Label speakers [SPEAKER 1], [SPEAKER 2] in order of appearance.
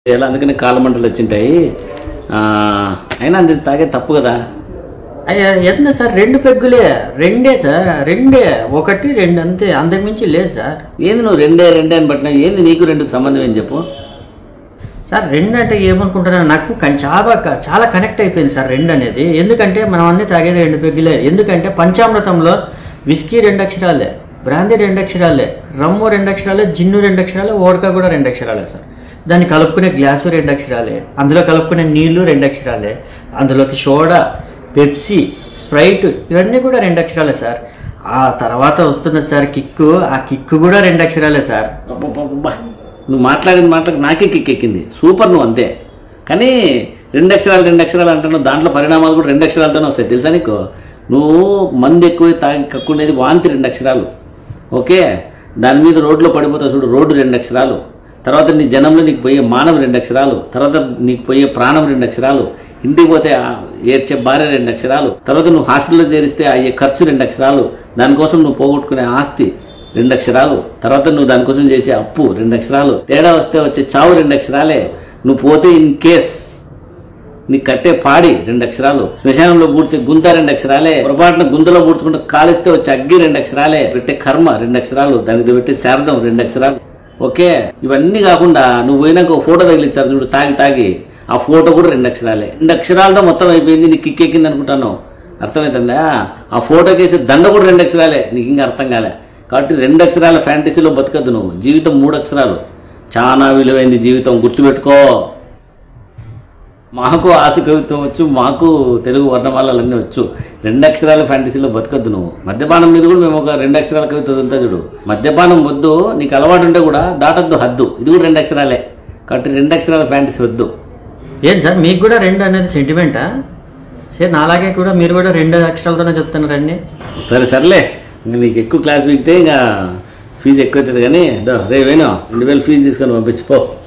[SPEAKER 1] ఎలా అందుకని కాళ్ళ మంటలు వచ్చింటాయి ఆ, అయినా అది తాగే తప్పు కదా
[SPEAKER 2] అయ్యా ఎంత సార్ రెండు పెగ్గులే రెండే సార్ రెండే ఒకటి రెండు అంతే అంతకుమించి లేదు సార్
[SPEAKER 1] ఏంది నువ్వు రెండే రెండే అని పట్టినావు ఏంది నీకు రెండుకు సంబంధం ఏం చెప్పు
[SPEAKER 2] సార్ రెండు అంటే ఏమనుకుంటున్నా నాకు కన్- చాలా క- చాలా కనెక్ట్ అయిపోయింది సార్ రెండు అనేది ఎందుకంటే మనం అన్ని తాగేది రెండు పెగ్గులే ఎందుకంటే పంచామృతంలో విస్కీ రెండు అక్షరాలే బ్రాందీ రెండు అక్షరాలే రమ్ము రెండు అక్షరాలే జిన్ను రెండు అక్షరాలే ఓడక కూడా రెండు అక్షరాలే సార్ దాన్ని కలుపుకునే గ్లాసు రెండు అక్షరాలే అందులో కలుపుకునే నీళ్లు రెండు అక్షరాలే అందులోకి సోడా పెప్సీ స్ప్రైట్ ఇవన్నీ కూడా రెండు అక్షరాలే సార్ ఆ తర్వాత వస్తున్న సార్ కిక్కు ఆ కిక్కు కూడా రెండు అక్షరాలే సార్
[SPEAKER 1] అబ్బబ్బబ్బా. నువ్వు మాట్లాడిన మాటలకు నాకే కిక్కెక్కింది సూపర్ నువ్వు అంతే కానీ రెండు అక్షరాలు రెండు అక్షరాలు అంటున్నావు దాంట్లో పరిణామాలు కూడా రెండు అక్షరాలతోనే వస్తాయి తెలుసా నీకు నువ్వు మంది ఎక్కువ తాగి కక్కునేది వాంతి రెండు అక్షరాలు ఓకే దాని మీద రోడ్లో పడిపోతావు చూడు రోడ్డు రెండు అక్షరాలు తర్వాత నీ జనంలో నీకు పోయే మానవ రెండు అక్షరాలు తర్వాత నీకు పోయే ప్రాణం రెండు అక్షరాలు ఇంటికి పోతే ఆ ఏడ్చే భార్య రెండు అక్షరాలు తర్వాత నువ్వు హాస్పిటల్లో చేరిస్తే అయ్యే ఖర్చు రెండు అక్షరాలు దానికోసం నువ్వు పోగొట్టుకునే ఆస్తి రెండు అక్షరాలు తర్వాత నువ్వు దానికోసం చేసే అప్పు రెండు అక్షరాలు తేడా వస్తే వచ్చే చావు రెండు అక్షరాలే నువ్వు పోతే ఇన్ కేస్ నీకు కట్టే పాడి రెండు అక్షరాలు శ్మశానంలో పూడ్చే గుంత రెండు అక్షరాలే పొరపాటున గుంతలో పూడ్చుకుంటే కాలిస్తే వచ్చే అగ్గి రెండు అక్షరాలే పెట్టే కర్మ రెండు అక్షరాలు దానికి పెట్టే శారదం రెండు అక్షరాలు ఓకే ఇవన్నీ కాకుండా నువ్వు పోయినాక ఒక ఫోటో తగిలిస్తారు చూడు తాగి తాగి ఆ ఫోటో కూడా రెండు అక్షరాలే రెండు అక్షరాలతో మొత్తం అయిపోయింది నీకు కిక్ ఎక్కింది అనుకుంటాను అర్థమవుతుందా ఆ ఫోటోకి వేసే దండ కూడా రెండు అక్షరాలే నీకు ఇంకా అర్థం కాలే కాబట్టి రెండు అక్షరాల ఫ్యాంటసీలో బతకద్దు నువ్వు జీవితం మూడు అక్షరాలు చాలా విలువైంది జీవితం గుర్తుపెట్టుకో మాకు ఆశ కవిత్వం వచ్చు మాకు తెలుగు వర్ణమాలన్నీ వచ్చు రెండు అక్షరాల ఫ్యాంటసీలో బతకద్దు నువ్వు మద్యపానం మీద కూడా మేము ఒక రెండు అక్షరాల కవిత వదులుతా చూడు మద్యపానం వద్దు నీకు అలవాటు ఉంటే కూడా దాటద్దు హద్దు ఇది కూడా రెండు అక్షరాలే కాబట్టి రెండు అక్షరాల ఫ్యాంటసీ వద్దు
[SPEAKER 2] ఏం సార్ మీకు కూడా రెండు అనేది సెంటిమెంటా సార్ నాలాగే కూడా మీరు కూడా రెండు అక్షరాలతోనే చెప్తున్నారండి
[SPEAKER 1] సరే సర్లే ఇంక నీకు ఎక్కువ క్లాస్ మిగితే ఇంకా ఫీజు ఎక్కువ అవుతుంది కానీ దో రే వేణు రెండు వేలు ఫీజు తీసుకొని పంపించిపో